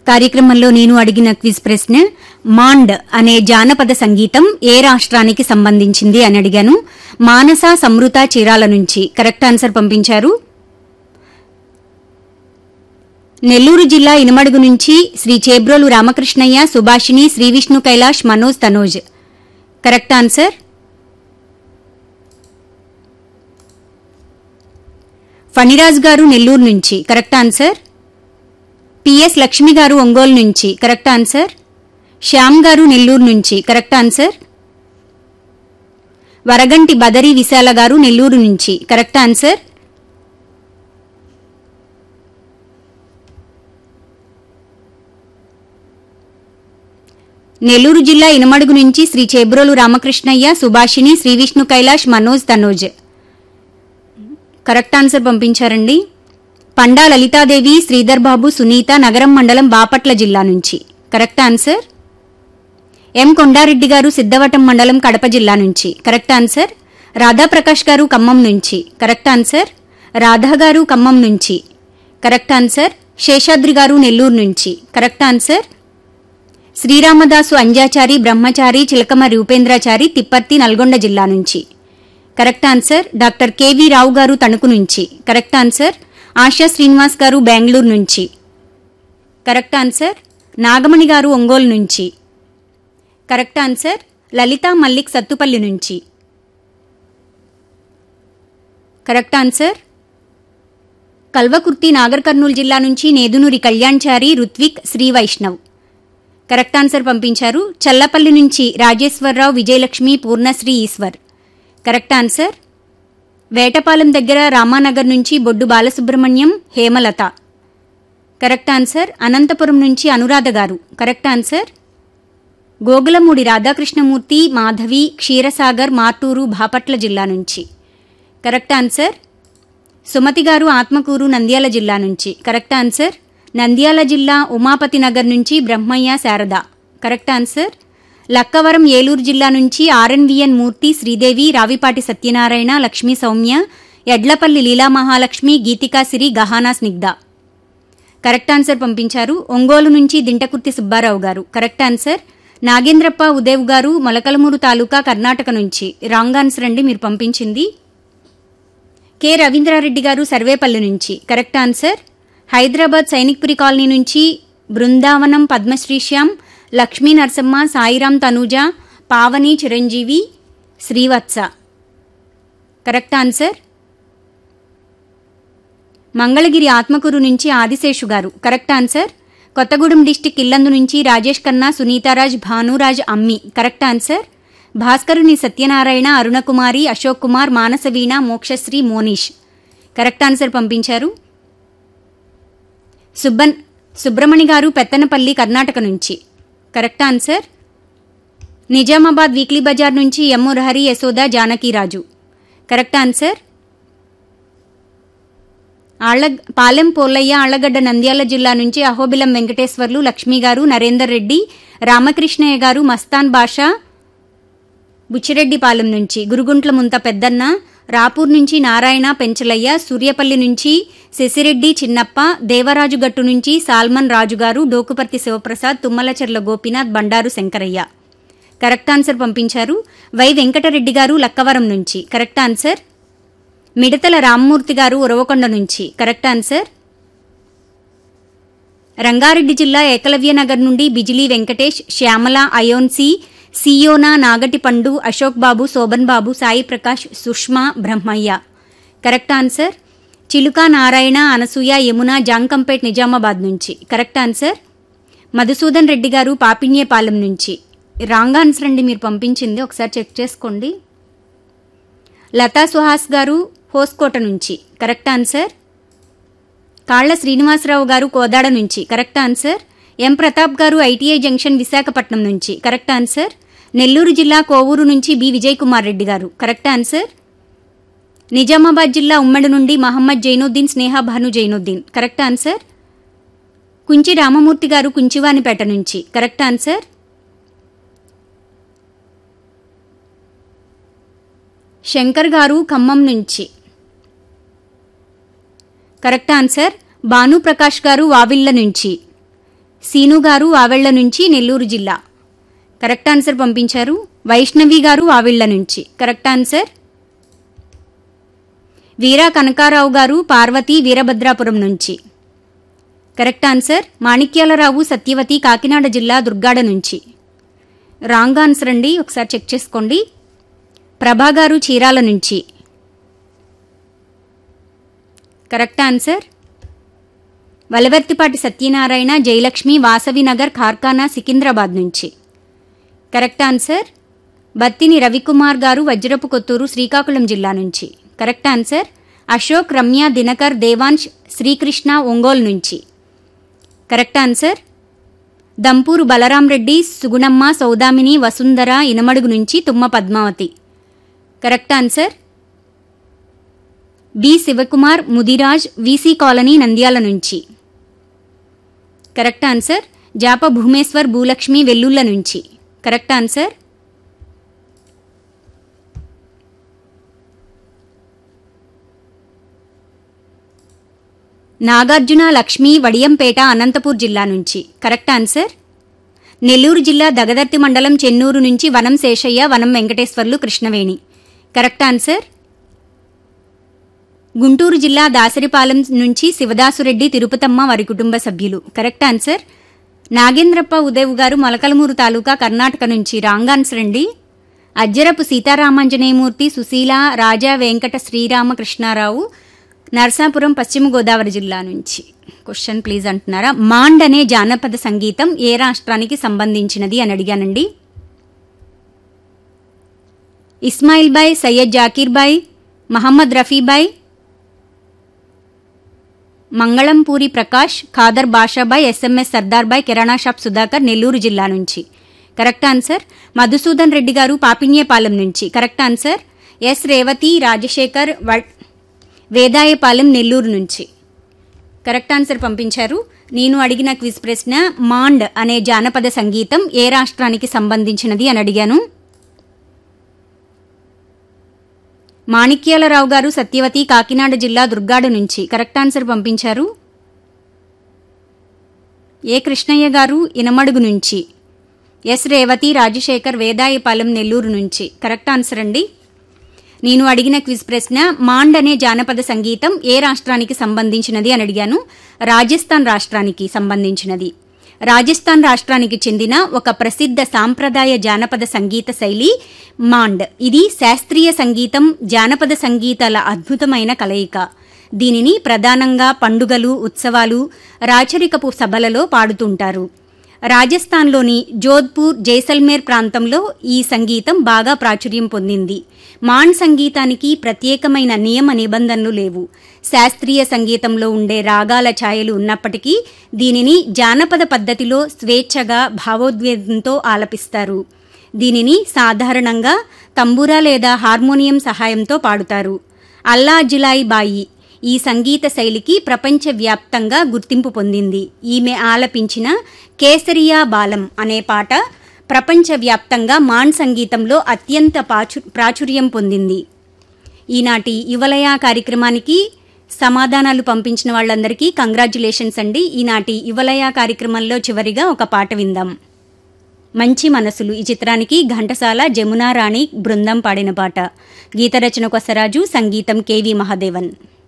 కార్యక్రమంలో నేను అడిగిన క్విజ్ ప్రశ్న మాండ్ అనే జానపద సంగీతం ఏ రాష్ట్రానికి సంబంధించింది అని అడిగాను మానస సమృత చీరాల నుంచి కరెక్ట్ ఆన్సర్ పంపించారు నెల్లూరు జిల్లా ఇనమడుగు నుంచి శ్రీ చేబ్రోలు రామకృష్ణయ్య సుభాషిణి శ్రీ విష్ణు కైలాష్ మనోజ్ తనోజ్ కరెక్ట్ ఆన్సర్ ఫణిరాజ్ గారు నెల్లూరు నుంచి కరెక్ట్ ఆన్సర్ పిఎస్ లక్ష్మి గారు ఒంగోలు నుంచి కరెక్ట్ ఆన్సర్ శ్యామ్ గారు నెల్లూరు నుంచి కరెక్ట్ ఆన్సర్ వరగంటి బదరి విశాల గారు నెల్లూరు నుంచి కరెక్ట్ ఆన్సర్ నెల్లూరు జిల్లా ఇనమడుగు నుంచి శ్రీ చేబ్రోలు రామకృష్ణయ్య సుభాషిణి శ్రీ విష్ణు కైలాష్ మనోజ్ తనోజ్ కరెక్ట్ ఆన్సర్ పంపించారండి పండా లలితాదేవి శ్రీధర్ బాబు సునీత నగరం మండలం బాపట్ల జిల్లా నుంచి కరెక్ట్ ఆన్సర్ ఎం కొండారెడ్డి గారు సిద్ధవటం మండలం కడప జిల్లా నుంచి కరెక్ట్ ఆన్సర్ రాధాప్రకాష్ గారు ఖమ్మం నుంచి కరెక్ట్ ఆన్సర్ రాధా గారు ఖమ్మం నుంచి కరెక్ట్ ఆన్సర్ శేషాద్రి గారు నెల్లూరు నుంచి కరెక్ట్ ఆన్సర్ శ్రీరామదాసు అంజాచారి బ్రహ్మచారి చిలకమ రూపేంద్రాచారి తిప్పర్తి నల్గొండ జిల్లా నుంచి correct answer doctor K V Rao garu Tanuku నుంచి కరెక్ట్ ఆన్సర్ ఆశా శ్రీనివాస్ గారు బెంగళూరు నుంచి కరెక్ట్ ఆన్సర్ నాగమణి గారు ఒంగోలు నుంచి కరెక్ట్ ఆన్సర్ లలిత మల్లిక్ సత్తుపల్లి నుంచి కరెక్ట్ ఆన్సర్ కల్వకుర్తి నాగర్ కర్నూలు జిల్లా నుంచి నేదునూరి కళ్యాణ్చారి రుత్విక్ శ్రీ వైష్ణవ్ కరెక్ట్ ఆన్సర్ పంపించారు చల్లపల్లి నుంచి రాజేశ్వరరావు విజయలక్ష్మి పూర్ణశ్రీ ఈశ్వర్ కరెక్ట్ ఆన్సర్ వేటపాలెం దగ్గర రామానగర్ నుంచి బొడ్డు బాలసుబ్రహ్మణ్యం హేమలత కరెక్ట్ ఆన్సర్ అనంతపురం నుంచి అనురాధ గారు కరెక్ట్ ఆన్సర్ గోగులమూడి రాధాకృష్ణమూర్తి మాధవి క్షీరసాగర్ మార్టూరు బాపట్ల జిల్లా నుంచి కరెక్ట్ ఆన్సర్ సుమతి గారు ఆత్మకూరు నంద్యాల జిల్లా నుంచి కరెక్ట్ ఆన్సర్ నంద్యాల జిల్లా ఉమాపతి నగర్ నుంచి బ్రహ్మయ్య శారద కరెక్ట్ ఆన్సర్ లక్కవరం ఏలూరు జిల్లా నుంచి R N V N Murthy Sridevi Ravipati Satyanarayana Lakshmi Soumya Edlapalli Leela Mahalakshmi Geethika Siri Gahana Snigdha correct answer పంపించారు ఒంగోలు నుంచి దింటకుర్తి సుబ్బారావు గారు కరెక్ట్ ఆన్సర్ నాగేంద్రప్ప ఉదేవ్ గారు మొలకలమూరు తాలూకా కర్ణాటక నుంచి రాంగ్ ఆన్సర్ అండి మీరు పంపించింది కె రవీంద్రారెడ్డి గారు సర్వేపల్లి నుంచి correct answer Hyderabad Sainikpuri colony నుంచి బృందావనం పద్మశ్రీశ్యామ్ లక్ష్మీ నరసమ్మ సాయిరాం తనూజ పావని చిరంజీవి శ్రీవత్స కరెక్ట్ ఆన్సర్ మంగళగిరి ఆత్మకూరు నుంచి Adiseshu garu correct answer Kothagudem district Yellandu నుంచి Rajesh Khanna Sunitharaj Bhanuraj Ammi correct answer Bhaskaruni Satyanarayana Arunakumari Ashok Kumar Manasaveena Mokshasri Monish correct answer పంపించారు సుబ్బన్ సుబ్రమణి గారు పెత్తనపల్లి కర్ణాటక నుంచి correct answer Nizamabad weekly Bazar నుంచి M Murahari Yashoda Janakiraju correct answer Alla Palem పోల్లయ్య Allagadda Nandyal జిల్లా నుంచి అహోబిలం వెంకటేశ్వర్లు లక్ష్మి గారు నరేందర్ రెడ్డి రామకృష్ణయ్య గారు మస్తాన్ బాషా బుచ్చిరెడ్డిపాలెం నుంచి గురుగుంట్ల ముంత పెద్దన్న రాపూర్ నుంచి నారాయణ పెంచలయ్య సూర్యపల్లి నుంచి శశిరెడ్డి చిన్నప్ప దేవరాజు గట్టు నుంచి Solomon Raju garu Dokuparthi Sivaprasad Tummalacherla Gopinath Bandaru Sankaraiah correct answer పంపించారు వై వెంకటరెడ్డి గారు లక్కవరం నుంచి కరెక్ట్ ఆన్సర్ మిడతల రామ్మూర్తి గారు ఉరవకొండ నుంచి కరెక్ట్ ఆన్సర్ రంగారెడ్డి జిల్లా ఏకలవ్యనగర్ నుండి బిజిలీ వెంకటేష్ శ్యామల అయోన్సి సియోనా నాగటిపండు అశోక్ బాబు శోభన్ బాబు సాయి ప్రకాష్ సుష్మా బ్రహ్మయ్య కరెక్ట్ ఆన్సర్ చిలుక నారాయణ అనసూయ యమున జాంకంపేట్ నిజామాబాద్ నుంచి కరెక్ట్ ఆన్సర్ మధుసూదన్ రెడ్డి గారు పాపిన్యపాలెం నుంచి రాంగ్ ఆన్సర్ అండి మీరు పంపించింది ఒకసారి చెక్ చేసుకోండి లతా సుహాస్ గారు హోస్కోట నుంచి కరెక్ట్ ఆన్సర్ కాళ్ల శ్రీనివాసరావు గారు కోదాడ నుంచి కరెక్ట్ ఆన్సర్ ఎం ప్రతాప్ గారు ఐటీఐ జంక్షన్ విశాఖపట్నం నుంచి కరెక్ట్ ఆన్సర్ నెల్లూరు జిల్లా కోవూరు నుంచి బి విజయ్ కుమార్ రెడ్డి గారు కరెక్ట్ ఆన్సర్ నిజామాబాద్ జిల్లా ఉమ్మడి నుండి మహమ్మద్ జైనుద్దీన్ స్నేహ భాను జైనుద్దీన్ కరెక్ట్ ఆన్సర్ కుంచి రామమూర్తి గారు కుంచివానిపేట నుంచి కరెక్ట్ ఆన్సర్ శంకర్ గారు ఖమ్మం నుంచి కరెక్ట్ ఆన్సర్ భానుప్రకాష్ గారు వావిళ్ల నుంచి సీను గారు వావెళ్ల నుంచి నెల్లూరు జిల్లా కరెక్ట్ ఆన్సర్ పంపించారు వైష్ణవి గారు వావిళ్ల నుంచి కరెక్ట్ ఆన్సర్ వీరా కనకారావు గారు పార్వతి వీరభద్రాపురం నుంచి కరెక్ట్ ఆన్సర్ మాణిక్యాలరావు సత్యవతి కాకినాడ జిల్లా దుర్గాడ నుంచి రాంగ్ ఆన్సర్ అండి ఒకసారి చెక్ చేసుకోండి ప్రభా గారు చీరాల నుంచి కరెక్ట్ ఆన్సర్ వలవర్తిపాటి సత్యనారాయణ జయలక్ష్మి వాసవి నగర్ కార్ఖానా సికింద్రాబాద్ నుంచి కరెక్ట్ ఆన్సర్ బత్తిని రవికుమార్ గారు వజ్రపు కొత్తూరు శ్రీకాకుళం జిల్లా నుంచి కరెక్ట్ ఆన్సర్ అశోక్ రమ్య దినకర్ దేవాంశ్ శ్రీకృష్ణ ఒంగోలు నుంచి కరెక్ట్ ఆన్సర్ దంపూరు బలరాం రెడ్డి సుగుణమ్మ సౌదామిని వసుంధర ఇనమడుగు నుంచి Tumma Padmavathi correct answer B Sivakumar Mudiraj V C colony Nandyal నుంచి కరెక్ట్ ఆన్సర్ జాప భూమేశ్వర్ భూలక్ష్మి వెల్లుల్ల నుంచి కరెక్ట్ ఆన్సర్ నాగార్జున లక్ష్మి వడియంపేట అనంతపూర్ జిల్లా నుంచి కరెక్ట్ ఆన్సర్ నెల్లూరు జిల్లా దగదర్తి మండలం చెన్నూరు నుంచి వనం శేషయ్య వనం వెంకటేశ్వర్లు కృష్ణవేణి కరెక్ట్ ఆన్సర్ గుంటూరు జిల్లా దాసరిపాలెం నుంచి శివదాసురెడ్డి తిరుపతమ్మ వారి కుటుంబ సభ్యులు కరెక్ట్ ఆన్సర్ నాగేంద్రప్ప ఉదయ్ గారు మొలకలమూరు తాలూకా కర్ణాటక నుంచి రాంగ్ ఆన్సర్ అండి అజ్జరపు సీతారామాంజనేయమూర్తి సుశీల రాజా వెంకట శ్రీరామకృష్ణారావు నరసాపురం పశ్చిమ గోదావరి జిల్లా నుంచి క్వశ్చన్ ప్లీజ్ అంటున్నారా మాండ్ అనే జానపద సంగీతం ఏ రాష్ట్రానికి సంబంధించినది అని అడిగానండి ఇస్మాయిల్ బాయ్ సయ్యద్ జాకీర్ బాయ్ మహమ్మద్ రఫీబాయ్ మంగళంపూరి ప్రకాష్ ఖాదర్ బాషాబాయ్ ఎస్ఎంఎస్ సర్దార్బాయ్ కిరాణా షాప్ సుధాకర్ నెల్లూరు జిల్లా నుంచి కరెక్ట్ ఆన్సర్ మధుసూదన్ రెడ్డి గారు పాపిన్యపాలెం నుంచి correct answer S Revathi Rajasekhar వ- వేదాయపాలెం నెల్లూరు నుంచి కరెక్ట్ ఆన్సర్ పంపించారు నేను అడిగిన క్విజ్ ప్రశ్న మాండ్ అనే జానపద సంగీతం ఏ రాష్ట్రానికి సంబంధించినది అని అడిగాను మాణిక్యాలరావు గారు సత్యవతి కాకినాడ జిల్లా దుర్గాడు నుంచి కరెక్ట్ ఆన్సర్ పంపించారు ఏ కృష్ణయ్య గారు ఇనమడుగు నుంచి ఎస్ రేవతి రాజశేఖర్ వేదాయపాలెం నెల్లూరు నుంచి కరెక్ట్ ఆన్సర్ అండి నేను అడిగిన క్విజ్ ప్రశ్న మాండ్ అనే జానపద సంగీతం ఏ రాష్ట్రానికి సంబంధించినది అని అడిగాను రాజస్థాన్ రాష్ట్రానికి సంబంధించినది రాజస్థాన్ రాష్ట్రానికి చెందిన ఒక ప్రసిద్ధ సాంప్రదాయ జానపద సంగీత శైలి మాండ్ ఇది శాస్త్రీయ సంగీతం జానపద సంగీతాల అద్భుతమైన కలయిక దీనిని ప్రధానంగా పండుగలు ఉత్సవాలు రాచరికపు సభలలో పాడుతుంటారు రాజస్థాన్లోని జోధ్పూర్ జైసల్మేర్ ప్రాంతంలో ఈ సంగీతం బాగా ప్రాచుర్యం పొందింది మాన్ సంగీతానికి ప్రత్యేకమైన నియమ నిబంధనలు లేవు శాస్త్రీయ సంగీతంలో ఉండే రాగాల ఛాయలు ఉన్నప్పటికీ దీనిని జానపద పద్ధతిలో స్వేచ్ఛగా భావోద్వేగంతో ఆలపిస్తారు దీనిని సాధారణంగా తంబూరా లేదా హార్మోనియం సహాయంతో పాడుతారు అల్లా జులాయి బాయి ఈ సంగీత శైలికి ప్రపంచవ్యాప్తంగా గుర్తింపు పొందింది ఈమె ఆలపించిన కేసరియా బాలం అనే పాట ప్రపంచవ్యాప్తంగా మాన్ సంగీతంలో అత్యంత పాచు- ప్రాచుర్యం పొందింది ఈనాటి యువలయ కార్యక్రమానికి సమాధానాలు పంపించిన వాళ్ళందరికీ కంగ్రాచ్యులేషన్స్ అండి ఈనాటి యువలయ కార్యక్రమంలో చివరిగా ఒక పాట విందాం మంచి మనసులు ఈ చిత్రానికి ఘంటసాల జమునా రాణి బృందం పాడిన పాట గీతరచన కొసరాజు సంగీతం కెవి మహాదేవన్